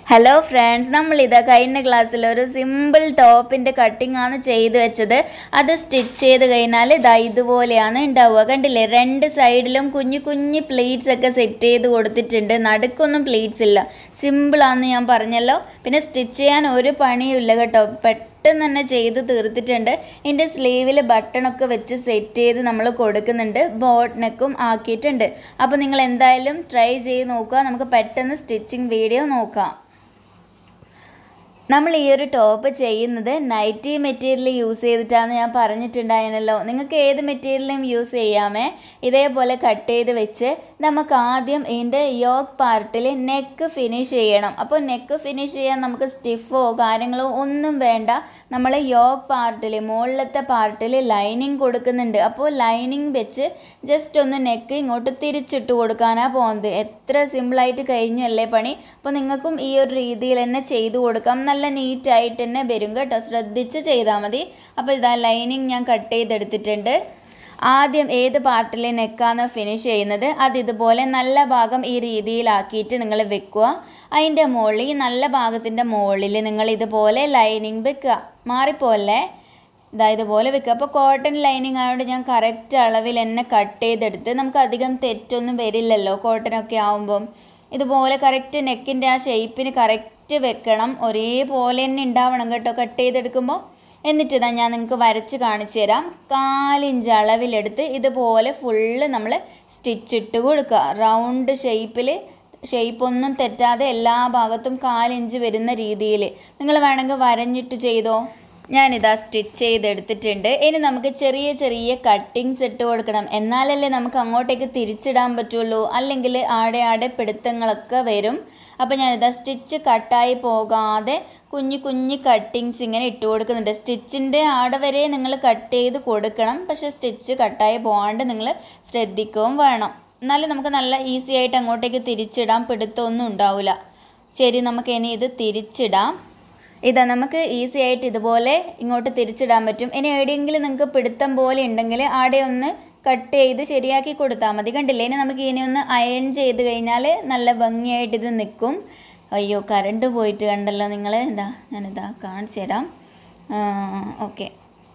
hello friends നമ്മൾ ഇതാ കഴിഞ്ഞ ക്ലാസ്സിൽ ഒരു സിമ്പിൾ ടോപ്പിൻ്റെ കട്ടിംഗ് ആണ് ചെയ്ത് വെച്ചത് അത് സ്റ്റിച്ച് ചെയ്ത് കഴിഞ്ഞാൽ ഇതാ ഇതുപോലെയാണ് ഉണ്ടാവുക കണ്ടില്ലേ രണ്ട് സൈഡിലും കുഞ്ഞു കുഞ്ഞു പ്ലീറ്റ്സ് ഒക്കെ സെറ്റ് ചെയ്ത് കൊടുത്തിട്ടുണ്ട് നടുക്കൊന്നും പ്ലീറ്റ്സ് ഇല്ല സിമ്പിളാണെന്ന് ഞാൻ പറഞ്ഞല്ലോ പിന്നെ സ്റ്റിച്ച് ചെയ്യാൻ ഒരു പണിയും ഇല്ല കേട്ടോ പെട്ടെന്ന് തന്നെ ചെയ്ത് തീർത്തിട്ടുണ്ട് ഇതിൻ്റെ സ്ലീവിൽ ബട്ടണൊക്കെ വെച്ച് സെറ്റ് ചെയ്ത് നമ്മൾ കൊടുക്കുന്നുണ്ട് ബോട്ട് നെക്കും ആക്കിയിട്ടുണ്ട് അപ്പോൾ നിങ്ങൾ എന്തായാലും ട്രൈ ചെയ്ത് നോക്കുക നമുക്ക് പെട്ടെന്ന് സ്റ്റിച്ചിങ് വീഡിയോ നോക്കാം നമ്മൾ ഈ ഒരു ടോപ്പ് ചെയ്യുന്നത് നൈറ്റി മെറ്റീരിയൽ യൂസ് ചെയ്തിട്ടാണ് ഞാൻ പറഞ്ഞിട്ടുണ്ടായിരുന്നല്ലോ നിങ്ങൾക്ക് ഏത് മെറ്റീരിയലും യൂസ് ചെയ്യാമേ ഇതേപോലെ കട്ട് ചെയ്ത് വെച്ച് നമുക്ക് ആദ്യം ഇതിൻ്റെ യോക്ക് പാർട്ടിൽ നെക്ക് ഫിനിഷ് ചെയ്യണം അപ്പോൾ നെക്ക് ഫിനിഷ് ചെയ്യാൻ നമുക്ക് സ്റ്റിഫോ കാര്യങ്ങളോ ഒന്നും വേണ്ട നമ്മൾ യോക്ക് പാർട്ടിൽ മുകളിലത്തെ പാർട്ടിൽ ലൈനിങ് കൊടുക്കുന്നുണ്ട് അപ്പോൾ ലൈനിങ് വെച്ച് ജസ്റ്റ് ഒന്ന് നെക്ക് ഇങ്ങോട്ട് തിരിച്ചിട്ട് കൊടുക്കാനാണ് പോകുന്നത് എത്ര സിമ്പിളായിട്ട് കഴിഞ്ഞു അല്ലേ പണി അപ്പോൾ നിങ്ങൾക്കും ഈ ഒരു രീതിയിൽ തന്നെ ചെയ്തു കൊടുക്കാം നല്ല നീറ്റായിട്ട് തന്നെ വരും കേട്ടോ ശ്രദ്ധിച്ച് ചെയ്താൽ മതി അപ്പോൾ ഇതാ ലൈനിങ് ഞാൻ കട്ട് ചെയ്തെടുത്തിട്ടുണ്ട് ആദ്യം ഏത് പാർട്ടിൽ നെക്കാണ് ഫിനിഷ് ചെയ്യുന്നത് അത് ഇതുപോലെ നല്ല ഭാഗം ഈ രീതിയിലാക്കിയിട്ട് നിങ്ങൾ വെക്കുക അതിൻ്റെ മുകളിൽ ഈ നല്ല ഭാഗത്തിൻ്റെ മുകളിൽ നിങ്ങൾ ഇതുപോലെ ലൈനിങ് വെക്കുക മാറിപ്പോല്ലേ ഇതാ ഇതുപോലെ വെക്കുക അപ്പോൾ കോട്ടൺ ലൈനിങ് ആയതുകൊണ്ട് ഞാൻ കറക്റ്റ് അളവിൽ തന്നെ കട്ട് ചെയ്തെടുത്ത് നമുക്ക് അധികം തെറ്റൊന്നും വരില്ലല്ലോ കോട്ടനൊക്കെ ആവുമ്പം ഇതുപോലെ കറക്റ്റ് നെക്കിൻ്റെ ആ ഷേപ്പിന് കറക്റ്റ് വെക്കണം ഒരേപോലെ തന്നെ ഉണ്ടാവണം കേട്ടോ കട്ട് ചെയ്തെടുക്കുമ്പോൾ എന്നിട്ട് ഇതാ ഞാൻ നിങ്ങൾക്ക് വരച്ച് കാണിച്ചു തരാം കാലിഞ്ച് അളവിലെടുത്ത് ഇതുപോലെ ഫുള്ള് നമ്മൾ സ്റ്റിച്ച് ഇട്ട് കൊടുക്കുക റൗണ്ട് ഷേപ്പിൽ ഷേപ്പ് ഒന്നും തെറ്റാതെ എല്ലാ ഭാഗത്തും കാലിഞ്ച് വരുന്ന രീതിയിൽ നിങ്ങൾ വേണമെങ്കിൽ വരഞ്ഞിട്ട് ചെയ്തോ ഞാനിതാ സ്റ്റിച്ച് ചെയ്തെടുത്തിട്ടുണ്ട് ഇനി നമുക്ക് ചെറിയ ചെറിയ കട്ടിങ്സ് ഇട്ട് കൊടുക്കണം എന്നാലല്ലേ നമുക്ക് അങ്ങോട്ടേക്ക് തിരിച്ചിടാൻ പറ്റുള്ളൂ അല്ലെങ്കിൽ ആടെ ആടെ പിടുത്തങ്ങളൊക്കെ വരും അപ്പോൾ ഞാനിതാ സ്റ്റിച്ച് കട്ടായി പോകാതെ കുഞ്ഞു കുഞ്ഞു കട്ടിങ്സ് ഇങ്ങനെ ഇട്ട് കൊടുക്കുന്നുണ്ട് സ്റ്റിച്ചിൻ്റെ ആടെ വരെ നിങ്ങൾ കട്ട് ചെയ്ത് കൊടുക്കണം പക്ഷേ സ്റ്റിച്ച് കട്ടായി പോകാണ്ട് നിങ്ങൾ ശ്രദ്ധിക്കുകയും വേണം എന്നാലും നമുക്ക് നല്ല ഈസി ആയിട്ട് അങ്ങോട്ടേക്ക് തിരിച്ചിടാം പിടുത്തമൊന്നും ഉണ്ടാവില്ല ശരി നമുക്ക് ഇനി ഇത് തിരിച്ചിടാം ഇതാ നമുക്ക് ഈസി ആയിട്ട് ഇതുപോലെ ഇങ്ങോട്ട് തിരിച്ചിടാൻ പറ്റും ഇനി എവിടെയെങ്കിലും നിങ്ങൾക്ക് പിടുത്തം പോലെ ഉണ്ടെങ്കിൽ ആടെ ഒന്ന് കട്ട് ചെയ്ത് ശരിയാക്കി കൊടുത്താൽ മതി കണ്ടില്ലേ ഇനി നമുക്ക് ഇനി ഒന്ന് അയൺ ചെയ്ത് കഴിഞ്ഞാൽ നല്ല ഭംഗിയായിട്ട് ഇത് നിൽക്കും അയ്യോ കറണ്ട് പോയിട്ട് കണ്ടല്ലോ നിങ്ങൾ എന്താ ഞാനിതാ കാണിച്ചു തരാം ഓക്കെ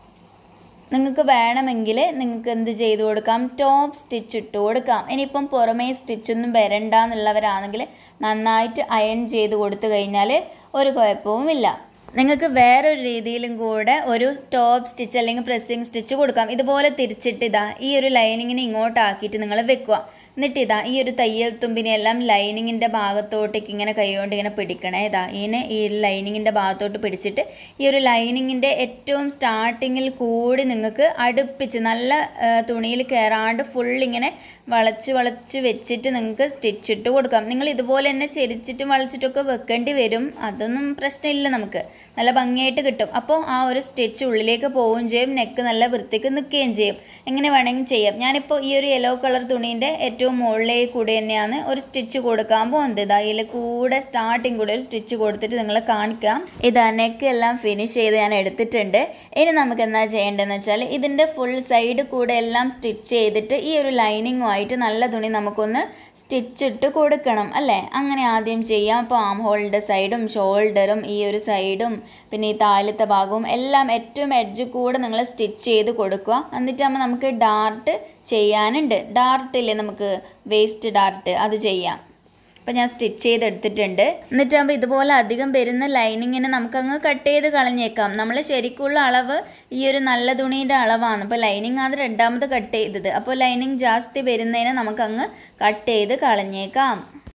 നിങ്ങൾക്ക് വേണമെങ്കിൽ നിങ്ങൾക്ക് എന്ത് ചെയ്ത് കൊടുക്കാം ടോപ്പ് സ്റ്റിച്ച് ഇട്ട് കൊടുക്കാം ഇനിയിപ്പം പുറമേ സ്റ്റിച്ചൊന്നും വരണ്ട എന്നുള്ളവരാണെങ്കിൽ നന്നായിട്ട് അയൺ ചെയ്ത് കൊടുത്തു കഴിഞ്ഞാൽ ഒരു കുഴപ്പവുമില്ല നിങ്ങൾക്ക് വേറൊരു രീതിയിലും കൂടെ ഒരു ടോപ്പ് സ്റ്റിച്ച് അല്ലെങ്കിൽ പ്രസ്സിങ് സ്റ്റിച്ച് കൊടുക്കാം ഇതുപോലെ തിരിച്ചിട്ട് ഇതാ ഈ ഒരു ലൈനിങ്ങിനെ ഇങ്ങോട്ടാക്കിയിട്ട് നിങ്ങൾ വെക്കുക എന്നിട്ട് ഇതാ ഈ ഒരു തയ്യൽ തുമ്പിനെല്ലാം ലൈനിങ്ങിൻ്റെ ഭാഗത്തോട്ടേക്ക് ഇങ്ങനെ കൈകൊണ്ട് ഇങ്ങനെ പിടിക്കണേ ഇതാ ഇതിനെ ഈ ലൈനിങ്ങിൻ്റെ ഭാഗത്തോട്ട് പിടിച്ചിട്ട് ഈ ഒരു ലൈനിങ്ങിൻ്റെ ഏറ്റവും സ്റ്റാർട്ടിങ്ങിൽ കൂടി നിങ്ങൾക്ക് അടുപ്പിച്ച് നല്ല തുണിയിൽ കയറാണ്ട് ഫുൾ ഇങ്ങനെ വളച്ച് വളച്ച് വെച്ചിട്ട് നിങ്ങൾക്ക് സ്റ്റിച്ച് ഇട്ട് കൊടുക്കാം നിങ്ങൾ ഇതുപോലെ തന്നെ ചെരിച്ചിട്ടും വളച്ചിട്ടൊക്കെ വെക്കേണ്ടി വരും അതൊന്നും പ്രശ്നമില്ല നമുക്ക് നല്ല ഭംഗിയായിട്ട് കിട്ടും അപ്പോൾ ആ ഒരു സ്റ്റിച്ച് ഉള്ളിലേക്ക് പോവുകയും ചെയ്യും നെക്ക് നല്ല വൃത്തിക്ക് നിൽക്കുകയും ചെയ്യും എങ്ങനെ വേണമെങ്കിൽ ചെയ്യാം ഞാനിപ്പോൾ ഈ ഒരു യെല്ലോ കളർ തുണീൻ്റെ ഏറ്റവും മുകളിലേക്ക് കൂടി തന്നെയാണ് ഒരു സ്റ്റിച്ച് കൊടുക്കാൻ പോകുന്നത് ഇതാ അതിൽ കൂടെ സ്റ്റാർട്ടിങ് കൂടെ ഒരു സ്റ്റിച്ച് കൊടുത്തിട്ട് നിങ്ങളെ കാണിക്കാം ഇതാ നെക്ക് എല്ലാം ഫിനിഷ് ചെയ്ത് ഞാൻ എടുത്തിട്ടുണ്ട് ഇനി നമുക്ക് എന്താ ചെയ്യേണ്ടതെന്ന് വെച്ചാൽ ഇതിൻ്റെ ഫുൾ സൈഡ് കൂടെ എല്ലാം സ്റ്റിച്ച് ചെയ്തിട്ട് ഈ ഒരു ലൈനിങ്ങുമായിട്ട് നല്ല തുണി നമുക്കൊന്ന് സ്റ്റിച്ച് ഇട്ട് കൊടുക്കണം അല്ലേ അങ്ങനെ ആദ്യം ചെയ്യാം അപ്പോൾ ആം ഹോളിൻ്റെ സൈഡും ഷോൾഡറും ഈ ഒരു സൈഡും പിന്നെ ഈ താഴത്തെ ഭാഗവും എല്ലാം ഏറ്റവും എഡ്ജ് കൂടെ നിങ്ങൾ സ്റ്റിച്ച് ചെയ്ത് കൊടുക്കുക എന്നിട്ടാകുമ്പോൾ നമുക്ക് ഡാർട്ട് ചെയ്യാനുണ്ട് ഡാർട്ടില്ലേ നമുക്ക് വേസ്റ്റ് ഡാർട്ട് അത് ചെയ്യാം അപ്പോൾ ഞാൻ സ്റ്റിച്ച് ചെയ്തെടുത്തിട്ടുണ്ട് എന്നിട്ടാകുമ്പോൾ ഇതുപോലെ അധികം വരുന്ന ലൈനിങ്ങിനെ നമുക്കങ്ങ് കട്ട് ചെയ്ത് കളഞ്ഞേക്കാം നമ്മൾ ശരിക്കുള്ള അളവ് ഈ ഒരു നല്ല തുണീൻ്റെ അളവാണ് അപ്പോൾ ലൈനിങ് ആണ് രണ്ടാമത് കട്ട് ചെയ്തത് അപ്പോൾ ലൈനിങ് ജാസ്തി വരുന്നതിനെ നമുക്കങ്ങ് കട്ട് ചെയ്ത് കളഞ്ഞേക്കാം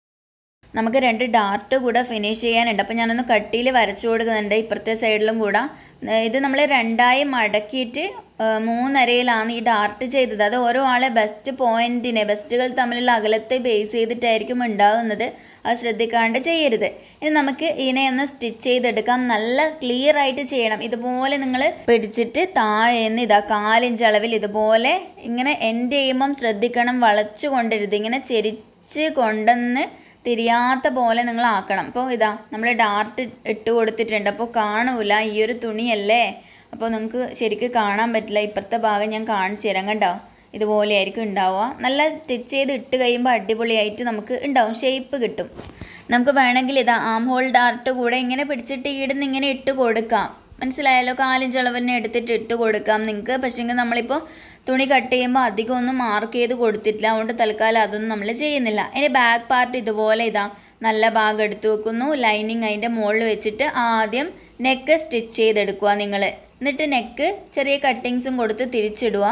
നമുക്ക് രണ്ട് ഡാർട്ട് കൂടെ ഫിനിഷ് ചെയ്യാനുണ്ട് അപ്പോൾ ഞാനൊന്ന് കട്ടിയിൽ വരച്ചു കൊടുക്കുന്നുണ്ട് ഇപ്പുറത്തെ സൈഡിലും കൂടെ ഇത് നമ്മൾ രണ്ടായി മടക്കിയിട്ട് മൂന്നരയിലാണ് ഈ ഡാർട്ട് ചെയ്തത് അത് ഓരോ ആളെ ബെസ്റ്റ് പോയിന്റിനെ ബെസ്റ്റുകൾ തമ്മിലുള്ള അകലത്തെ ബേസ് ചെയ്തിട്ടായിരിക്കും ഉണ്ടാകുന്നത് അത് ശ്രദ്ധിക്കാണ്ട് ചെയ്യരുത് ഇനി നമുക്ക് ഇതിനെ ഒന്ന് സ്റ്റിച്ച് ചെയ്തെടുക്കാം നല്ല ക്ലിയർ ആയിട്ട് ചെയ്യണം ഇതുപോലെ നിങ്ങൾ പിടിച്ചിട്ട് താഴേന്ന് ഇതാ കാലിഞ്ച് അളവിൽ ഇതുപോലെ ഇങ്ങനെ എൻഡ് ചെയ്യുമ്പം ശ്രദ്ധിക്കണം വളച്ചു കൊണ്ടരുത് ഇങ്ങനെ ചെരിച്ച് കൊണ്ടുവന്ന് തിരിയാത്ത പോലെ നിങ്ങൾ ആക്കണം അപ്പോൾ ഇതാ നമ്മൾ ഡാർട്ട് ഇട്ട് കൊടുത്തിട്ടുണ്ട് അപ്പോൾ കാണൂല ഈ ഒരു തുണിയല്ലേ അപ്പോൾ നിങ്ങൾക്ക് ശരിക്കും കാണാൻ പറ്റില്ല ഇപ്പുറത്തെ ഭാഗം ഞാൻ കാണിച്ചു തരാം കണ്ടോ ഇതുപോലെ ആയിരിക്കും ഉണ്ടാവുക നല്ല സ്റ്റിച്ച് ചെയ്ത് ഇട്ട് കഴിയുമ്പോൾ അടിപൊളിയായിട്ട് നമുക്ക് ഉണ്ടാവും ഷേപ്പ് കിട്ടും നമുക്ക് വേണമെങ്കിൽ ഇതാ ആം ഹോൾ ഡാർട്ട് കൂടെ ഇങ്ങനെ പിടിച്ചിട്ട് ഈടുന്ന് ഇങ്ങനെ ഇട്ട് കൊടുക്കാം മനസ്സിലായല്ലോ കാലിഞ്ച് അളവിനെ എടുത്തിട്ട് ഇട്ട് കൊടുക്കാം നിങ്ങൾക്ക് പക്ഷേങ്കിൽ നമ്മളിപ്പോൾ തുണി കട്ട് ചെയ്യുമ്പോൾ അധികം ഒന്നും മാർക്ക് ചെയ്ത് കൊടുത്തിട്ടില്ല അതുകൊണ്ട് തൽക്കാലം അതൊന്നും നമ്മൾ ചെയ്യുന്നില്ല ഇനി ബാക്ക് പാർട്ട് ഇതുപോലെ ഇതാ നല്ല ഭാഗം എടുത്തു വെക്കുന്നു ലൈനിങ് അതിൻ്റെ മുകളിൽ വെച്ചിട്ട് ആദ്യം നെക്ക് സ്റ്റിച്ച് ചെയ്തെടുക്കുക നിങ്ങൾ എന്നിട്ട് നെക്ക് ചെറിയ കട്ടിങ്സും കൊടുത്ത് തിരിച്ചിടുക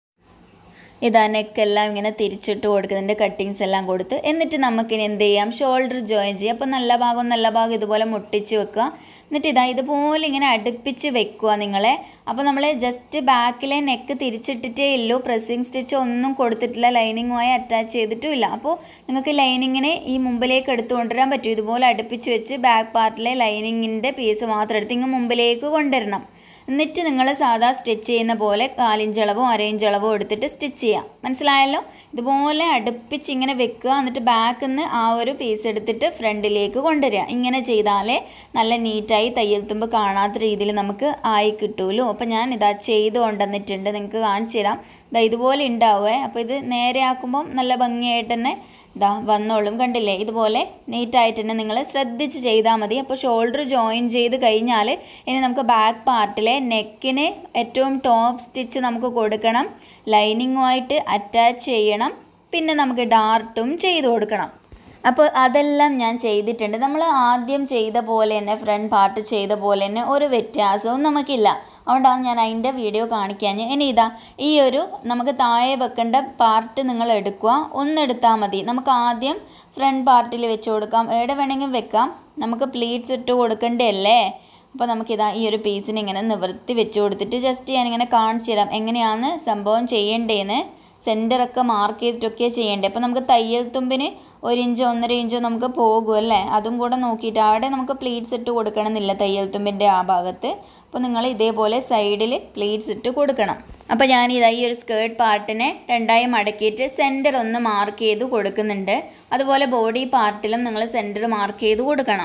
ഇതാ നെക്കെല്ലാം ഇങ്ങനെ തിരിച്ചിട്ട് കൊടുക്കുന്നുണ്ട് കട്ടിങ്സ് എല്ലാം കൊടുത്ത് എന്നിട്ട് നമുക്കിനി എന്ത് ചെയ്യാം ഷോൾഡർ ജോയിൻ ചെയ്യാം അപ്പോൾ നല്ല ഭാഗം നല്ല ഭാഗം ഇതുപോലെ മുട്ടിച്ച് വെക്കുക എന്നിട്ട് ഇതാ ഇതുപോലെ ഇങ്ങനെ അടുപ്പിച്ച് വെക്കുക നിങ്ങളെ അപ്പോൾ നമ്മൾ ജസ്റ്റ് ബാക്കിലെ നെക്ക് തിരിച്ചിട്ടിട്ടേ ഇല്ലൂ പ്രസ്സിങ് സ്റ്റിച്ച് ഒന്നും കൊടുത്തിട്ടില്ല ലൈനിങ്ങുമായി അറ്റാച്ച് ചെയ്തിട്ടും ഇല്ല അപ്പോൾ നിങ്ങൾക്ക് ലൈനിങ്ങിനെ ഈ മുമ്പിലേക്ക് എടുത്തു കൊണ്ടുവരാൻ പറ്റും ഇതുപോലെ അടുപ്പിച്ച് വെച്ച് ബാക്ക് പാർട്ടിലെ ലൈനിങ്ങിൻ്റെ പീസ് മാത്രം എടുത്ത് ഇങ്ങ് മുമ്പിലേക്ക് കൊണ്ടുവരണം എന്നിട്ട് നിങ്ങൾ സാധാ സ്റ്റിച്ച് ചെയ്യുന്ന പോലെ കാലിഞ്ചളവും അരയിഞ്ചളവും എടുത്തിട്ട് സ്റ്റിച്ച് ചെയ്യുക മനസ്സിലായല്ലോ ഇതുപോലെ അടുപ്പിച്ച് ഇങ്ങനെ വെക്കുക എന്നിട്ട് ബാക്കിൽ നിന്ന് ആ ഒരു പീസ് എടുത്തിട്ട് ഫ്രണ്ടിലേക്ക് കൊണ്ടുവരിക ഇങ്ങനെ ചെയ്താലേ നല്ല നീറ്റായി തയ്യൽ തുമ്പ് കാണാത്ത രീതിയിൽ നമുക്ക് ആയി കിട്ടുമല്ലോ അപ്പോൾ ഞാൻ ഇതാ ചെയ്ത് കൊണ്ടുവന്നിട്ടുണ്ട് നിങ്ങൾക്ക് കാണിച്ചു തരാം ഇതാ ഇതുപോലെ ഉണ്ടാവുമേ അപ്പോൾ ഇത് നേരെ ആക്കുമ്പം നല്ല ഭംഗിയായിട്ട് തന്നെ ഇതാ വന്നോളും കണ്ടില്ലേ ഇതുപോലെ നീറ്റായിട്ട് തന്നെ നിങ്ങൾ ശ്രദ്ധിച്ച് ചെയ്താൽ മതി അപ്പോൾ ഷോൾഡർ ജോയിൻ ചെയ്ത് കഴിഞ്ഞാൽ ഇനി നമുക്ക് ബാക്ക് പാർട്ടിലെ നെക്കിന് ഏറ്റവും ടോപ്പ് സ്റ്റിച്ച് നമുക്ക് കൊടുക്കണം ലൈനിങ്ങുമായിട്ട് അറ്റാച്ച് ചെയ്യണം പിന്നെ നമുക്ക് ഡാർട്ടും ചെയ്ത് കൊടുക്കണം അപ്പോൾ അതെല്ലാം ഞാൻ ചെയ്തിട്ടുണ്ട് നമ്മൾ ആദ്യം ചെയ്ത പോലെ തന്നെ ഫ്രണ്ട് പാർട്ട് ചെയ്ത പോലെ തന്നെ ഒരു വ്യത്യാസവും നമുക്കില്ല അതുകൊണ്ടാണ് ഞാൻ അതിൻ്റെ വീഡിയോ കാണിക്കാൻ ഇനി ഇതാ ഈ ഒരു നമുക്ക് താഴെ വെക്കേണ്ട പാർട്ട് നിങ്ങൾ എടുക്കുക ഒന്നെടുത്താൽ മതി നമുക്ക് ആദ്യം ഫ്രണ്ട് പാർട്ടിൽ വെച്ച് കൊടുക്കാം എവിടെ വേണമെങ്കിലും വെക്കാം നമുക്ക് പ്ലീറ്റ്സ് ഇട്ട് കൊടുക്കേണ്ടതല്ലേ അപ്പോൾ നമുക്കിതാ ഈ ഒരു പീസിന് ഇങ്ങനെ നിവർത്തി വെച്ച് കൊടുത്തിട്ട് ജസ്റ്റ് ഞാനിങ്ങനെ കാണിച്ചു തരാം എങ്ങനെയാണ് സംഭവം ചെയ്യേണ്ടതെന്ന് സെൻറ്ററൊക്കെ മാർക്ക് ചെയ്തിട്ടൊക്കെ ചെയ്യേണ്ടത് അപ്പോൾ നമുക്ക് തയ്യൽ തുമ്പിന് ഒരു ഇഞ്ചോ ഒന്നര ഇഞ്ചോ നമുക്ക് പോകും അല്ലേ അതും കൂടെ നോക്കിയിട്ട് അവിടെ നമുക്ക് പ്ലീറ്റ്സ് ഇട്ട് കൊടുക്കണമെന്നില്ല തയ്യൽ തുമ്പിൻ്റെ ആ ഭാഗത്ത് അപ്പോൾ നിങ്ങൾ ഇതേപോലെ സൈഡിൽ പ്ലീറ്റ്സ് ഇട്ട് കൊടുക്കണം അപ്പോൾ ഞാൻ ഇതാ ഈ ഒരു സ്കേർട്ട് പാർട്ടിനെ രണ്ടായി മടക്കിയിട്ട് സെൻറ്റർ ഒന്ന് മാർക്ക് ചെയ്ത് കൊടുക്കുന്നുണ്ട് അതുപോലെ ബോഡി പാർട്ടിലും നിങ്ങൾ സെൻറ്റർ മാർക്ക് ചെയ്ത് കൊടുക്കണം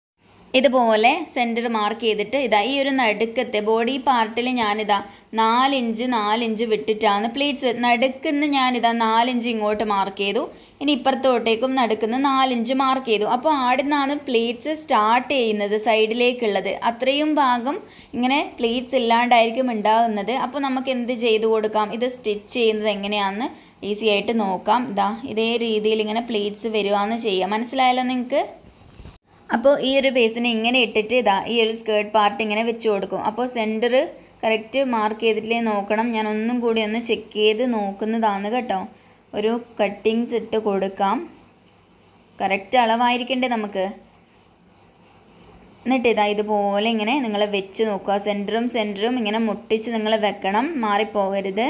ഇതുപോലെ സെൻറ്റർ മാർക്ക് ചെയ്തിട്ട് ഇതാ ഈ ഒരു നടുക്കത്തെ ബോഡി പാർട്ടിൽ ഞാനിതാ നാലിഞ്ച് നാലിഞ്ച് വിട്ടിട്ടാണ് പ്ലീറ്റ്സ് നടുക്കുന്ന് ഞാനിതാ നാലിഞ്ച് ഇങ്ങോട്ട് മാർക്ക് ചെയ്തു ഇനി ഇപ്പുറത്തോട്ടേക്കും നടുക്കുന്ന് നാലിഞ്ച് മാർക്ക് ചെയ്തു അപ്പോൾ ആടെ നിന്നാണ് പ്ലീറ്റ്സ് സ്റ്റാർട്ട് ചെയ്യുന്നത് സൈഡിലേക്കുള്ളത് അത്രയും ഭാഗം ഇങ്ങനെ പ്ലീറ്റ്സ് ഇല്ലാണ്ടായിരിക്കും ഉണ്ടാകുന്നത് അപ്പോൾ നമുക്ക് എന്ത് ചെയ്തു കൊടുക്കാം ഇത് സ്റ്റിച്ച് ചെയ്യുന്നത് എങ്ങനെയാണെന്ന് ഈസി ആയിട്ട് നോക്കാം ഇതാ ഇതേ രീതിയിൽ ഇങ്ങനെ പ്ലീറ്റ്സ് വരുവാന്ന് ചെയ്യാം മനസ്സിലായല്ലോ നിങ്ങൾക്ക് അപ്പോൾ ഈ ഒരു ബേസിനെ ഇങ്ങനെ ഇട്ടിട്ട് ഇതാ ഈ ഒരു സ്കേർട്ട് പാർട്ട് ഇങ്ങനെ വെച്ച് കൊടുക്കും അപ്പോൾ സെൻറ്റർ കറക്റ്റ് മാർക്ക് ചെയ്തിട്ടില്ലേ നോക്കണം ഞാൻ ഒന്നും കൂടി ഒന്ന് ചെക്ക് ചെയ്ത് നോക്കുന്നതാണ് കേട്ടോ ഒരു കട്ടിങ്സ് ഇട്ട് കൊടുക്കാം കറക്റ്റ് അളവായിരിക്കണ്ടേ നമുക്ക് എന്നിട്ട് ഇതാ ഇതുപോലെ ഇങ്ങനെ നിങ്ങൾ വെച്ച് നോക്കുക സെൻറ്ററും സെൻറ്ററും ഇങ്ങനെ മുട്ടിച്ച് നിങ്ങൾ വെക്കണം മാറിപ്പോകരുത്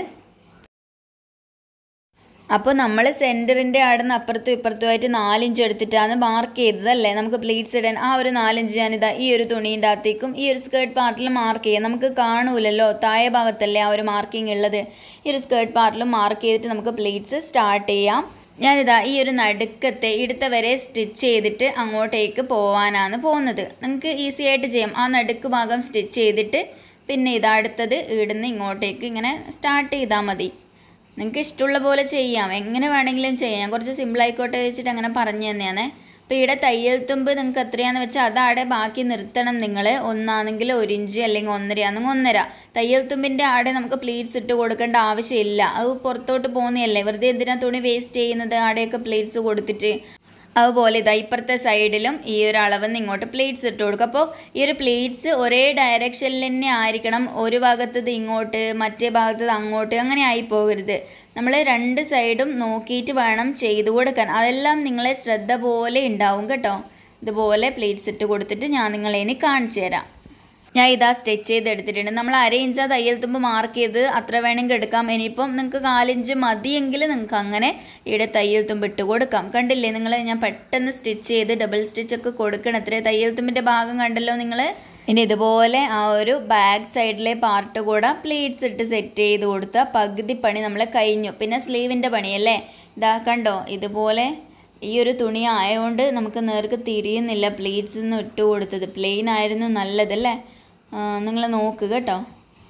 അപ്പോൾ നമ്മൾ സെൻറ്ററിൻ്റെ അവിടെ നിന്ന് അപ്പുറത്തും ഇപ്പുറത്തുമായിട്ട് നാലിഞ്ച് എടുത്തിട്ടാണ് മാർക്ക് ചെയ്തതല്ലേ നമുക്ക് പ്ലീറ്റ്സ് ഇടാൻ ആ ഒരു നാലിഞ്ച് ഞാനിതാ ഈ ഒരു തുണീൻ്റെ അകത്തേക്കും ഈ ഒരു സ്കേർട്ട് പാർട്ടിൽ മാർക്ക് ചെയ്യാം നമുക്ക് കാണൂലല്ലോ താഴെ ഭാഗത്തല്ലേ ആ ഒരു മാർക്കിംഗ് ഉള്ളത് ഈ ഒരു സ്കേർട്ട് പാർട്ടിൽ മാർക്ക് ചെയ്തിട്ട് നമുക്ക് പ്ലീറ്റ്സ് സ്റ്റാർട്ട് ചെയ്യാം ഞാനിതാ ഈ ഒരു നടുക്കത്തെ ഇടുത്ത വരെ സ്റ്റിച്ച് ചെയ്തിട്ട് അങ്ങോട്ടേക്ക് പോകാനാണ് പോകുന്നത് നിങ്ങൾക്ക് ഈസി ആയിട്ട് ചെയ്യാം ആ നടുക്ക് ഭാഗം സ്റ്റിച്ച് ചെയ്തിട്ട് പിന്നെ ഇതാ അടുത്തത് ഇവിടുന്ന് ഇങ്ങോട്ടേക്ക് ഇങ്ങനെ സ്റ്റാർട്ട് ചെയ്താൽ മതി നിങ്ങൾക്ക് ഇഷ്ടമുള്ള പോലെ ചെയ്യാം എങ്ങനെ വേണമെങ്കിലും ചെയ്യാം കുറച്ച് സിമ്പിൾ ആയിക്കോട്ടെ വെച്ചിട്ട് അങ്ങനെ പറഞ്ഞു തന്നെയാണ് അപ്പോൾ ഇവിടെ തയ്യൽ തുമ്പ് നിങ്ങൾക്ക് എത്രയാണെന്ന് വെച്ചാൽ അതവിടെ ബാക്കി നിർത്തണം നിങ്ങൾ ഒന്നാണെങ്കിൽ ഒരു ഇഞ്ച് അല്ലെങ്കിൽ ഒന്നരയാണെങ്കിൽ ഒന്നര തയ്യൽ തുമ്പിൻ്റെ ആടെ നമുക്ക് പ്ലീറ്റ്സ് ഇട്ട് കൊടുക്കേണ്ട ആവശ്യമില്ല അത് പുറത്തോട്ട് പോകുന്നതല്ലേ വെറുതെ എന്തിനാ തുണി വേസ്റ്റ് ചെയ്യുന്നത് ആടെയൊക്കെ പ്ലീറ്റ്സ് കൊടുത്തിട്ട് അതുപോലെ ഇതാ ഇപ്പുറത്തെ സൈഡിലും ഈ ഒരു അളവ് ഇങ്ങോട്ട് പ്ലേറ്റ്സ് ഇട്ട് കൊടുക്കുക അപ്പോൾ ഈ ഒരു പ്ലേറ്റ്സ് ഒരേ ഡയറക്ഷനിൽ തന്നെ ആയിരിക്കണം ഒരു ഭാഗത്തത് ഇങ്ങോട്ട് മറ്റേ ഭാഗത്തത് അങ്ങോട്ട് അങ്ങനെ ആയി പോകരുത് നമ്മൾ രണ്ട് സൈഡും നോക്കിയിട്ട് വേണം ചെയ്തു കൊടുക്കാൻ അതെല്ലാം നിങ്ങളെ ശ്രദ്ധ പോലെ ഉണ്ടാവും കേട്ടോ ഇതുപോലെ പ്ലേറ്റ്സ് ഇട്ട് കൊടുത്തിട്ട് ഞാൻ നിങ്ങളെ ഇനി കാണിച്ചു തരാം ഞാൻ ഇതാ സ്റ്റിച്ച് ചെയ്ത് എടുത്തിട്ടുണ്ട് നമ്മൾ അര ഇഞ്ച് തയ്യൽ തുമ്പ് മാർക്ക് ചെയ്ത് അത്ര വേണമെങ്കിൽ എടുക്കാം ഇനിയിപ്പം നിങ്ങൾക്ക് കാലിഞ്ച് മതിയെങ്കിൽ നിങ്ങൾക്ക് അങ്ങനെ ഇവിടെ തയ്യൽ തുമ്പ് ഇട്ട് കൊടുക്കാം കണ്ടില്ലേ നിങ്ങൾ ഞാൻ പെട്ടെന്ന് സ്റ്റിച്ച് ചെയ്ത് ഡബിൾ സ്റ്റിച്ച് ഒക്കെ കൊടുക്കണം ഇത്ര തയ്യൽ തുമ്പിൻ്റെ ഭാഗം കണ്ടല്ലോ നിങ്ങൾ ഇനി ഇതുപോലെ ആ ഒരു ബാക്ക് സൈഡിലെ പാർട്ട് കൂടെ പ്ലീറ്റ്സ് ഇട്ട് സെറ്റ് ചെയ്ത് കൊടുത്ത പകുതി പണി നമ്മൾ കഴിഞ്ഞു പിന്നെ സ്ലീവിൻ്റെ പണിയല്ലേ ഇതാ കണ്ടോ ഇതുപോലെ ഈ ഒരു തുണി ആയതുകൊണ്ട് നമുക്ക് നേർക്ക് തിരിയുന്നില്ല പ്ലീറ്റ്സ് ഒന്നും ഇട്ട് കൊടുത്തത് പ്ലെയിൻ ആയിരുന്നു നല്ലതല്ലേ നിങ്ങൾ നോക്ക് കേട്ടോ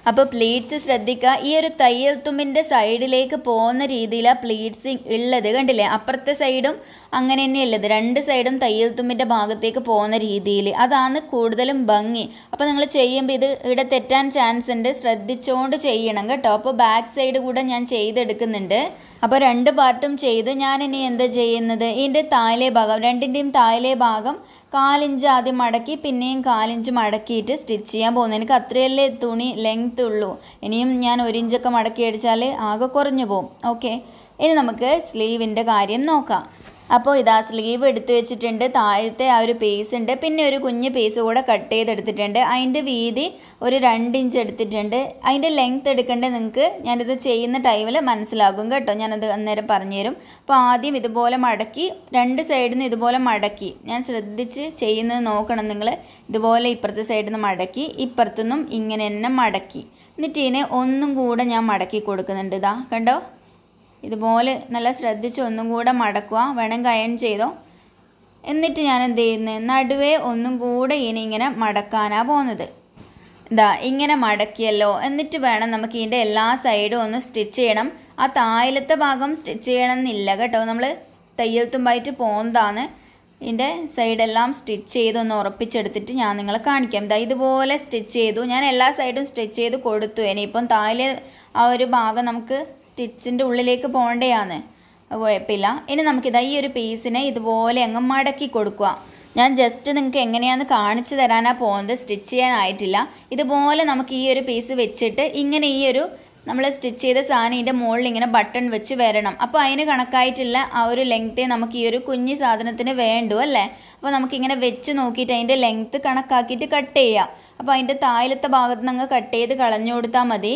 അപ്പോൾ പ്ലീറ്റ്സ് ശ്രദ്ധിക്കുക ഈ ഒരു തയ്യൽ തുമ്പിൻ്റെ സൈഡിലേക്ക് പോകുന്ന രീതിയിലാണ് പ്ലീറ്റ്സ് ഉള്ളത് കണ്ടില്ലേ അപ്പുറത്തെ സൈഡും അങ്ങനെ തന്നെയുള്ളത് രണ്ട് സൈഡും തയ്യൽ തുമ്പിൻ്റെ ഭാഗത്തേക്ക് പോകുന്ന രീതിയിൽ അതാണ് കൂടുതലും ഭംഗി അപ്പോൾ നിങ്ങൾ ചെയ്യുമ്പോൾ ഇത് ഇവിടെ തെറ്റാൻ ചാൻസ് ഉണ്ട് ശ്രദ്ധിച്ചുകൊണ്ട് ചെയ്യണം കേട്ടോ അപ്പോൾ ബാക്ക് സൈഡ് കൂടെ ഞാൻ ചെയ്തെടുക്കുന്നുണ്ട് അപ്പോൾ രണ്ട് പാർട്ടും ചെയ്ത് ഞാൻ ഇനി എന്താ ചെയ്യുന്നത് ഇതിൻ്റെ താഴെ ഭാഗം രണ്ടിൻ്റെയും താഴെ ഭാഗം കാലിഞ്ച് ആദ്യം മടക്കി പിന്നെയും കാലിഞ്ച് മടക്കിയിട്ട് സ്റ്റിച്ച് ചെയ്യാൻ പോകുന്നു എനിക്ക് അത്രയല്ലേ തുണി ലെങ്ത് ഉള്ളൂ ഇനിയും ഞാൻ ഒരു ഇഞ്ചൊക്കെ മടക്കി അടിച്ചാൽ ആകെ കുറഞ്ഞു പോകും ഓക്കെ ഇനി നമുക്ക് സ്ലീവിൻ്റെ കാര്യം നോക്കാം അപ്പോൾ ഇതാ സ്ലീവ് എടുത്തു വെച്ചിട്ടുണ്ട് താഴത്തെ ആ ഒരു പീസ് ഉണ്ട് പിന്നെ ഒരു കുഞ്ഞ് പീസ് കൂടെ കട്ട് ചെയ്തെടുത്തിട്ടുണ്ട് അതിൻ്റെ വീതി ഒരു രണ്ട് ഇഞ്ച് എടുത്തിട്ടുണ്ട് അതിൻ്റെ ലെങ്ത് എടുക്കേണ്ടത് നിങ്ങൾക്ക് ഞാനിത് ചെയ്യുന്ന ടൈമിൽ മനസ്സിലാകും കേട്ടോ ഞാനത് അന്നേരം പറഞ്ഞുതരും അപ്പോൾ ആദ്യം ഇതുപോലെ മടക്കി രണ്ട് സൈഡിൽ നിന്ന് ഇതുപോലെ മടക്കി ഞാൻ ശ്രദ്ധിച്ച് ചെയ്യുന്നത് നോക്കണം നിങ്ങൾ ഇതുപോലെ ഇപ്പുറത്തെ സൈഡിൽ നിന്ന് മടക്കി ഇപ്പുറത്തുനിന്നും ഇങ്ങനെ തന്നെ മടക്കി എന്നിട്ട് ഇതിനെ ഒന്നും കൂടെ ഞാൻ മടക്കി കൊടുക്കുന്നുണ്ട് ഇതാ കണ്ടോ ഇതുപോലെ നല്ല ശ്രദ്ധിച്ച് ഒന്നും കൂടെ മടക്കുക വേണമെങ്കിൽ അയൺ ചെയ്തോ എന്നിട്ട് ഞാൻ എന്ത് ചെയ്യുന്നത് നടുവേ ഒന്നും കൂടെ ഇനി ഇങ്ങനെ മടക്കാനാണ് പോകുന്നത് ഇതാ ഇങ്ങനെ മടക്കിയല്ലോ എന്നിട്ട് വേണം നമുക്ക് ഇതിൻ്റെ എല്ലാ സൈഡും ഒന്ന് സ്റ്റിച്ച് ചെയ്യണം ആ താഴത്തെ ഭാഗം സ്റ്റിച്ച് ചെയ്യണം എന്നില്ല കേട്ടോ നമ്മൾ തയ്യൽ തുമ്പായിട്ട് പോകുന്നതാണ് ഇതിൻ്റെ സൈഡെല്ലാം സ്റ്റിച്ച് ചെയ്ത് ഒന്ന് ഉറപ്പിച്ചെടുത്തിട്ട് ഞാൻ നിങ്ങളെ കാണിക്കാം ഇതാ ഇതുപോലെ സ്റ്റിച്ച് ചെയ്തു ഞാൻ എല്ലാ സൈഡും സ്റ്റിച്ച് ചെയ്ത് കൊടുത്തു ഇനിയിപ്പം താഴെ ആ ഒരു ഭാഗം നമുക്ക് സ്റ്റിച്ചിൻ്റെ ഉള്ളിലേക്ക് പോകേണ്ടതാണ് അത് കുഴപ്പമില്ല ഇനി നമുക്കിതാ ഈ ഒരു പീസിനെ ഇതുപോലെ അങ്ങ് മടക്കി കൊടുക്കുക ഞാൻ ജസ്റ്റ് നിങ്ങൾക്ക് എങ്ങനെയാണെന്ന് കാണിച്ചു തരാനാണ് പോകുന്നത് സ്റ്റിച്ച് ചെയ്യാനായിട്ടില്ല ഇതുപോലെ നമുക്ക് ഈ ഒരു പീസ് വെച്ചിട്ട് ഇങ്ങനെ ഈ ഒരു നമ്മൾ സ്റ്റിച്ച് ചെയ്ത സാധനം ഇതിൻ്റെ മുകളിൽ ഇങ്ങനെ ബട്ടൺ വെച്ച് വരണം അപ്പോൾ അതിന് കണക്കായിട്ടുള്ള ആ ഒരു ലെങ്ത്തേ നമുക്ക് ഈ ഒരു കുഞ്ഞു സാധനത്തിന് വേണ്ടു അല്ലേ അപ്പോൾ നമുക്കിങ്ങനെ വെച്ച് നോക്കിയിട്ട് അതിൻ്റെ ലെങ്ത്ത് കണക്കാക്കിയിട്ട് കട്ട് ചെയ്യാം അപ്പോൾ അതിൻ്റെ താഴത്തെ ഭാഗത്ത് നിന്ന് അങ്ങ് കട്ട് ചെയ്ത് കളഞ്ഞു കൊടുത്താൽ മതി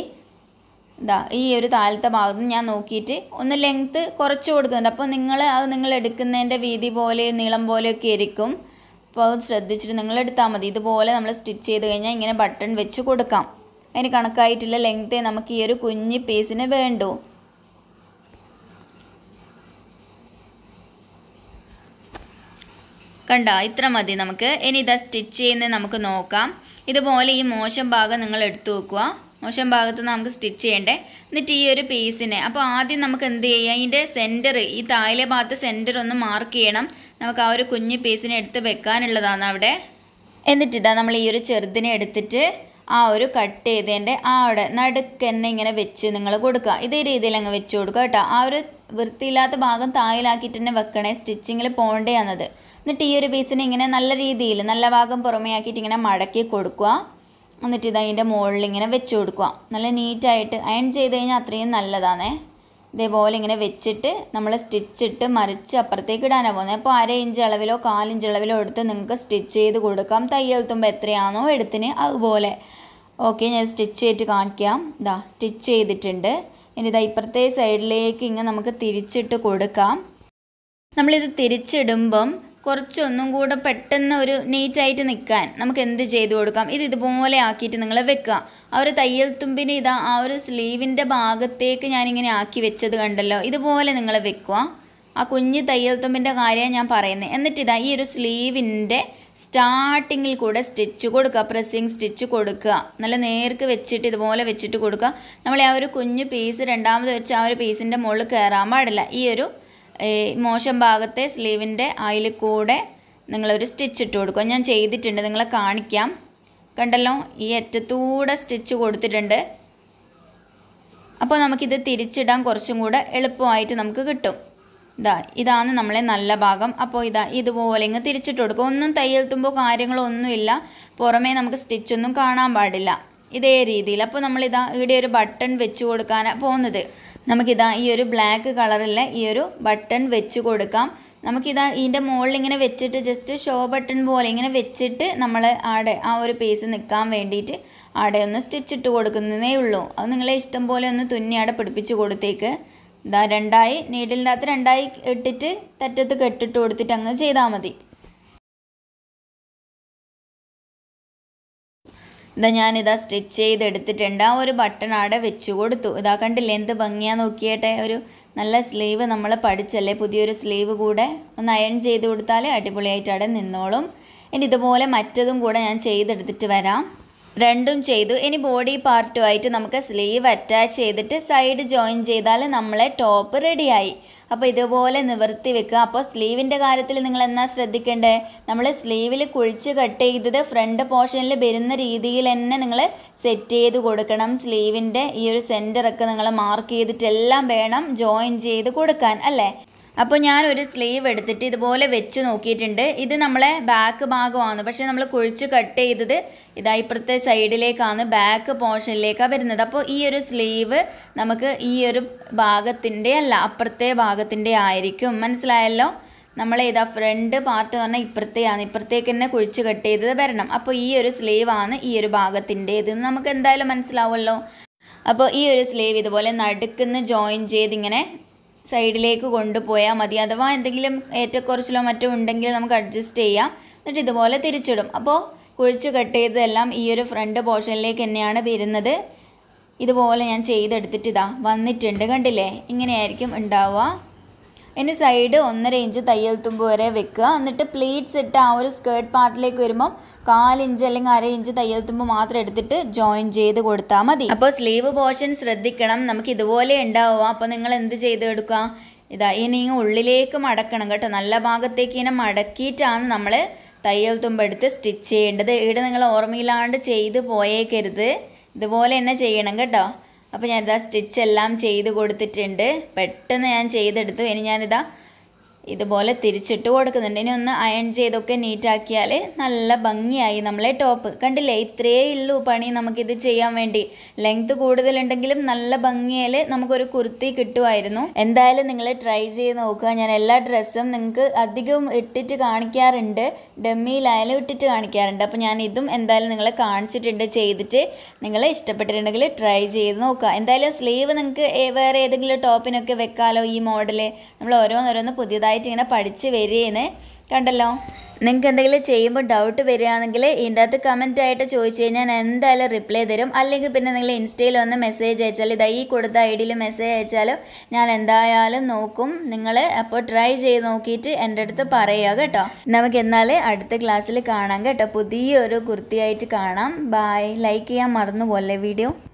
ഇതാ ഈ ഒരു താഴത്തെ ഭാഗത്ത് ഞാൻ നോക്കിയിട്ട് ഒന്ന് ലെങ്ത്ത് കുറച്ച് കൊടുക്കുന്നുണ്ട് അപ്പോൾ നിങ്ങൾ അത് നിങ്ങൾ എടുക്കുന്നതിൻ്റെ വീതി പോലെ നീളം പോലെയൊക്കെ ആയിരിക്കും അപ്പോൾ അത് ശ്രദ്ധിച്ചിട്ട് നിങ്ങൾ എടുത്താൽ മതി ഇതുപോലെ നമ്മൾ സ്റ്റിച്ച് ചെയ്ത് കഴിഞ്ഞാൽ ഇങ്ങനെ ബട്ടൺ വെച്ച് കൊടുക്കാം അതിന് കണക്കായിട്ടുള്ള ലെങ്ത്തേ നമുക്ക് ഈ ഒരു കുഞ്ഞ് പീസിന് വേണ്ടൂ കണ്ട ഇത്ര മതി നമുക്ക് ഇനി ഇതാ സ്റ്റിച്ച് ചെയ്യുന്നത് നമുക്ക് നോക്കാം ഇതുപോലെ ഈ മോശം ഭാഗം നിങ്ങൾ എടുത്തു വെക്കുക മോശം ഭാഗത്ത് നിന്ന് നമുക്ക് സ്റ്റിച്ച് ചെയ്യണ്ടേ എന്നിട്ട് ഈ ഒരു പീസിനെ അപ്പോൾ ആദ്യം നമുക്ക് എന്ത് ചെയ്യാം ഇതിൻ്റെ സെൻറ്റർ ഈ താഴെ ഭാഗത്ത് സെൻറ്റർ ഒന്ന് മാർക്ക് ചെയ്യണം നമുക്ക് ആ ഒരു കുഞ്ഞ് പീസിനെ എടുത്ത് വെക്കാനുള്ളതാണ് അവിടെ എന്നിട്ട് ഇതാ നമ്മൾ ഈ ഒരു ചെറുതിനെ എടുത്തിട്ട് ആ ഒരു കട്ട് ചെയ്തതിൻ്റെ ആ അവിടെ നടുക്ക് തന്നെ ഇങ്ങനെ വെച്ച് നിങ്ങൾ കൊടുക്കുക ഇതേ രീതിയിൽ അങ്ങ് വെച്ച് കൊടുക്കുക കേട്ടോ ആ ഒരു വൃത്തിയില്ലാത്ത ഭാഗം തായിലാക്കിയിട്ട് തന്നെ വെക്കണേ സ്റ്റിച്ചിങ്ങിൽ പോകേണ്ടതാണത് എന്നിട്ട് ഈ ഒരു പീസിനെ ഇങ്ങനെ നല്ല രീതിയിൽ നല്ല ഭാഗം പുറമേ ആക്കിയിട്ട് ഇങ്ങനെ മടക്കി കൊടുക്കുക എന്നിട്ട് ഇത് അതിൻ്റെ മുകളിൽ ഇങ്ങനെ വെച്ച് കൊടുക്കുക നല്ല നീറ്റായിട്ട് അയൺ ചെയ്ത് കഴിഞ്ഞാൽ അത്രയും നല്ലതാണേ ഇതേപോലെ ഇങ്ങനെ വെച്ചിട്ട് നമ്മൾ സ്റ്റിച്ചിട്ട് മറിച്ച് അപ്പുറത്തേക്ക് ഇടാനാണ് പോകുന്നത് അപ്പോൾ അര ഇഞ്ച് അളവിലോ കാലിഞ്ച് അളവിലോ എടുത്ത് നിങ്ങൾക്ക് സ്റ്റിച്ച് ചെയ്ത് കൊടുക്കാം തയ്യൽ തുമ്പ് എത്രയാണോ എടുത്തിന് അതുപോലെ ഓക്കെ ഞാൻ സ്റ്റിച്ച് ചെയ്തിട്ട് കാണിക്കാം ഇതാ സ്റ്റിച്ച് ചെയ്തിട്ടുണ്ട് ഇനി ഇതാ ഇപ്പുറത്തെ സൈഡിലേക്ക് ഇങ്ങനെ നമുക്ക് തിരിച്ചിട്ട് കൊടുക്കാം നമ്മളിത് തിരിച്ചിടുമ്പം കുറച്ചൊന്നും കൂടെ പെട്ടെന്ന് ഒരു നീറ്റായിട്ട് നിൽക്കാൻ നമുക്ക് എന്ത് ചെയ്തു കൊടുക്കാം ഇത് ഇതുപോലെ ആക്കിയിട്ട് നിങ്ങൾ വെക്കുക ആ ഒരു തയ്യൽ തുമ്പിന് ഇതാ ആ ഒരു സ്ലീവിൻ്റെ ഭാഗത്തേക്ക് ഞാനിങ്ങനെ ആക്കി വെച്ചത് കണ്ടല്ലോ ഇതുപോലെ നിങ്ങൾ വെക്കുക ആ കുഞ്ഞ് തയ്യൽ തുമ്പിൻ്റെ കാര്യമാണ് ഞാൻ പറയുന്നത് എന്നിട്ട് ഇതാ ഈ ഒരു സ്ലീവിൻ്റെ സ്റ്റാർട്ടിങ്ങിൽ കൂടെ സ്റ്റിച്ച് കൊടുക്കുക പ്രസ്സിങ് സ്റ്റിച്ച് കൊടുക്കുക നല്ല നേർക്ക് വെച്ചിട്ട് ഇതുപോലെ വെച്ചിട്ട് കൊടുക്കുക നമ്മൾ ആ ഒരു കുഞ്ഞ് പീസ് രണ്ടാമത് വെച്ച് ആ ഒരു പീസിൻ്റെ മുകളിൽ കയറാൻ പാടില്ല ഈ ഒരു മോശം ഭാഗത്തെ സ്ലീവിൻ്റെ അതിൽ കൂടെ നിങ്ങളൊരു സ്റ്റിച്ച് ഇട്ട് കൊടുക്കുക ഞാൻ ചെയ്തിട്ടുണ്ട് നിങ്ങളെ കാണിക്കാം കണ്ടല്ലോ ഈ അറ്റത്തൂടെ സ്റ്റിച്ച് കൊടുത്തിട്ടുണ്ട് അപ്പോൾ നമുക്കിത് തിരിച്ചിടാൻ കുറച്ചും കൂടെ എളുപ്പമായിട്ട് നമുക്ക് കിട്ടും ഇതാ ഇതാണ് നമ്മളെ നല്ല ഭാഗം അപ്പോൾ ഇതാ ഇതുപോലെ ഇങ്ങ് തിരിച്ചിട്ട് കൊടുക്കുക ഒന്നും തയ്യൽ തുമ്പോ കാര്യങ്ങളോ ഒന്നുമില്ല പുറമേ നമുക്ക് സ്റ്റിച്ചൊന്നും കാണാൻ പാടില്ല ഇതേ രീതിയിൽ അപ്പോൾ നമ്മളിതാ ഇവിടെ ഒരു ബട്ടൺ വെച്ച് കൊടുക്കാനാണ് പോകുന്നത് നമുക്കിതാ ഈ ഒരു ബ്ലാക്ക് കളറിലെ ഈ ഒരു ബട്ടൺ വെച്ച് കൊടുക്കാം നമുക്കിതാ ഇതിൻ്റെ മുകളിൽ ഇങ്ങനെ വെച്ചിട്ട് ജസ്റ്റ് ഷോ ബട്ടൺ പോലെ ഇങ്ങനെ വെച്ചിട്ട് നമ്മൾ ആടെ ആ ഒരു പീസ് നിൽക്കാൻ വേണ്ടിയിട്ട് ആടെ ഒന്ന് സ്റ്റിച്ച് ഇട്ട് കൊടുക്കുന്നതേ ഉള്ളൂ അത് നിങ്ങളെ ഇഷ്ടം പോലെ ഒന്ന് തുന്നി ആടെ പിടിപ്പിച്ച് കൊടുത്തേക്ക് ഇതാ രണ്ടായി നീഡിലിൻ്റെ അകത്ത് രണ്ടായി ഇട്ടിട്ട് തെറ്റത്ത് കെട്ടിട്ട് കൊടുത്തിട്ട് അങ്ങ് ചെയ്താൽ മതി ഇതാ ഞാനിതാ സ്റ്റിച്ച് ചെയ്തെടുത്തിട്ടുണ്ട് ആ ഒരു ബട്ടൺ അവിടെ വെച്ച് കൊടുത്തു ഇതാ കണ്ടില്ലേ എന്ത് ഭംഗിയാ നോക്കിയട്ടെ ഒരു നല്ല സ്ലീവ് നമ്മൾ പഠിച്ചല്ലേ പുതിയൊരു സ്ലീവ് കൂടെ ഒന്ന് അയൺ ചെയ്ത് കൊടുത്താൽ അടിപൊളിയായിട്ട് അവിടെ നിന്നോളും ഇനി ഇതുപോലെ മറ്റതും കൂടെ ഞാൻ ചെയ്തെടുത്തിട്ട് വരാം രണ്ടും ചെയ്തു ഇനി ബോഡി പാർട്ടുമായിട്ട് നമുക്ക് സ്ലീവ് അറ്റാച്ച് ചെയ്തിട്ട് സൈഡ് ജോയിൻ ചെയ്താൽ നമ്മളെ ടോപ്പ് റെഡിയായി അപ്പോൾ ഇതുപോലെ നിവർത്തി വെക്കുക അപ്പോൾ സ്ലീവിൻ്റെ കാര്യത്തിൽ നിങ്ങൾ എന്നാ ശ്രദ്ധിക്കേണ്ടത് നമ്മൾ സ്ലീവിൽ കുഴിച്ച് കട്ട് ചെയ്തത് ഫ്രണ്ട് പോർഷനിൽ വരുന്ന രീതിയിൽ തന്നെ നിങ്ങൾ സെറ്റ് ചെയ്ത് കൊടുക്കണം സ്ലീവിൻ്റെ ഈ ഒരു സെൻറ്ററൊക്കെ നിങ്ങൾ മാർക്ക് ചെയ്തിട്ടെല്ലാം വേണം ജോയിൻ ചെയ്ത് കൊടുക്കാൻ അല്ലേ അപ്പോൾ ഞാൻ ഒരു സ്ലീവ് എടുത്തിട്ട് ഇതുപോലെ വെച്ച് നോക്കിയിട്ടുണ്ട് ഇത് നമ്മളെ ബാക്ക് ഭാഗമാണ് പക്ഷേ നമ്മൾ കുഴിച്ച് കട്ട് ചെയ്തത് ഇതാ ഇപ്പുറത്തെ സൈഡിലേക്കാണ് ബാക്ക് പോർഷനിലേക്കാണ് വരുന്നത് അപ്പോൾ ഈ ഒരു സ്ലീവ് നമുക്ക് ഈ ഒരു ഭാഗത്തിൻ്റെ അല്ല അപ്പുറത്തെ ഭാഗത്തിൻ്റെ ആയിരിക്കും മനസ്സിലായല്ലോ നമ്മൾ ഇതാ ഫ്രണ്ട് പാർട്ട് പറഞ്ഞാൽ ഇപ്പുറത്തെയാണ് ഇപ്പുറത്തേക്ക് തന്നെ കുഴിച്ച് കട്ട് ചെയ്തത് വരണം അപ്പോൾ ഈ ഒരു സ്ലീവാണ് ഈ ഒരു ഭാഗത്തിൻ്റേത് നമുക്ക് എന്തായാലും മനസ്സിലാവുമല്ലോ അപ്പോൾ ഈ ഒരു സ്ലീവ് ഇതുപോലെ നടുക്കുന്ന് ജോയിൻ ചെയ്ത് ഇങ്ങനെ സൈഡിലേക്ക് കൊണ്ടുപോയാൽ മതി അഥവാ എന്തെങ്കിലും ഏറ്റക്കുറച്ചിലോ മറ്റോ ഉണ്ടെങ്കിൽ നമുക്ക് അഡ്ജസ്റ്റ് ചെയ്യാം എന്നിട്ട് ഇതുപോലെ തിരിച്ചിടും അപ്പോൾ കുഴിച്ച് കട്ട് ചെയ്തതെല്ലാം ഈ ഒരു ഫ്രണ്ട് പോർഷനിലേക്ക് തന്നെയാണ് വരുന്നത് ഇതുപോലെ ഞാൻ ചെയ്തെടുത്തിട്ട് ഇതാ വന്നിട്ടുണ്ട് കണ്ടില്ലേ ഇങ്ങനെയായിരിക്കും ഉണ്ടാവുക ഇനി സൈഡ് ഒന്നര ഇഞ്ച് തയ്യൽ തുമ്പ് വരെ വെക്കുക എന്നിട്ട് പ്ലീറ്റ്സ് ഇട്ട് ആ ഒരു സ്കേർട്ട് പാർട്ടിലേക്ക് വരുമ്പോൾ കാലിഞ്ച് അല്ലെങ്കിൽ അര ഇഞ്ച് തയ്യൽ തുമ്പ് മാത്രം എടുത്തിട്ട് ജോയിൻ ചെയ്ത് കൊടുത്താൽ മതി അപ്പോൾ സ്ലീവ് പോർഷൻ ശ്രദ്ധിക്കണം നമുക്ക് ഇതുപോലെ ഉണ്ടാവുക അപ്പോൾ നിങ്ങൾ എന്ത് ചെയ്തെടുക്കുക ഇതാ ഇനി ഇങ്ങ് ഉള്ളിലേക്ക് മടക്കണം കേട്ടോ നല്ല ഭാഗത്തേക്ക് ഇങ്ങനെ മടക്കിയിട്ടാണ് നമ്മൾ തയ്യൽ തുമ്പെടുത്ത് സ്റ്റിച്ച് ചെയ്യേണ്ടത് ഇവിടെ നിങ്ങൾ ഓർമ്മയില്ലാണ്ട് ചെയ്ത് പോയേക്കരുത് ഇതുപോലെ തന്നെ ചെയ്യണം കേട്ടോ അപ്പോൾ ഞാനിതാ സ്റ്റിച്ച് എല്ലാം ചെയ്ത് കൊടുത്തിട്ടുണ്ട് പെട്ടെന്ന് ഞാൻ ചെയ്തെടുത്തു ഇനി ഞാനിതാ ഇതുപോലെ തിരിച്ചിട്ട് കൊടുക്കുന്നുണ്ട് ഇനി ഒന്ന് അയൺ ചെയ്തൊക്കെ നീറ്റാക്കിയാൽ നല്ല ഭംഗിയായി നമ്മളെ ടോപ്പ് കണ്ടില്ലേ ഇത്രയേ ഉള്ളൂ പണി നമുക്കിത് ചെയ്യാൻ വേണ്ടി ലെങ്ത് കൂടുതലുണ്ടെങ്കിലും നല്ല ഭംഗിയിൽ നമുക്കൊരു കുർത്തി കിട്ടുമായിരുന്നു എന്തായാലും നിങ്ങൾ ട്രൈ ചെയ്ത് നോക്കുക ഞാൻ എല്ലാ ഡ്രസ്സും നിങ്ങൾക്ക് അധികവും ഇട്ടിട്ട് കാണിക്കാറുണ്ട് ഡമ്മിയിലായാലും ഇട്ടിട്ട് കാണിക്കാറുണ്ട് അപ്പോൾ ഞാൻ ഇതും എന്തായാലും നിങ്ങളെ കാണിച്ചിട്ടുണ്ട് ചെയ്തിട്ട് നിങ്ങൾ ഇഷ്ടപ്പെട്ടിട്ടുണ്ടെങ്കിൽ ട്രൈ ചെയ്ത് നോക്കുക എന്തായാലും സ്ലീവ് നിങ്ങൾക്ക് വേറെ ഏതെങ്കിലും ടോപ്പിനൊക്കെ വെക്കാലോ ഈ മോഡൽ നമ്മൾ ഓരോന്നോരോന്ന് പുതിയതായിട്ട് ഇങ്ങനെ പഠിച്ച് വരികയെന്ന് കണ്ടല്ലോ നിങ്ങൾക്ക് എന്തെങ്കിലും ചെയ്യുമ്പോൾ ഡൗട്ട് വരികയാണെങ്കിൽ ഇതിൻ്റെ അകത്ത് കമൻ്റ് ആയിട്ട് ചോദിച്ചു കഴിഞ്ഞാൽ ഞാൻ എന്തായാലും റിപ്ലൈ തരും അല്ലെങ്കിൽ പിന്നെ നിങ്ങൾ ഇൻസ്റ്റയിൽ ഒന്ന് മെസ്സേജ് അയച്ചാൽ ഇതാ ഈ കൊടുത്ത ഐ ഡിയിൽ മെസ്സേജ് അയച്ചാലും ഞാൻ എന്തായാലും നോക്കും നിങ്ങൾ അപ്പോൾ ട്രൈ ചെയ്ത് നോക്കിയിട്ട് എൻ്റെ അടുത്ത് പറയുക കേട്ടോ നമുക്ക് എന്നാൽ അടുത്ത ക്ലാസ്സിൽ കാണാം കേട്ടോ പുതിയൊരു കുർത്തിയായിട്ട് കാണാം ബായ് ലൈക്ക് ചെയ്യാൻ മറന്നു പോലെ വീഡിയോ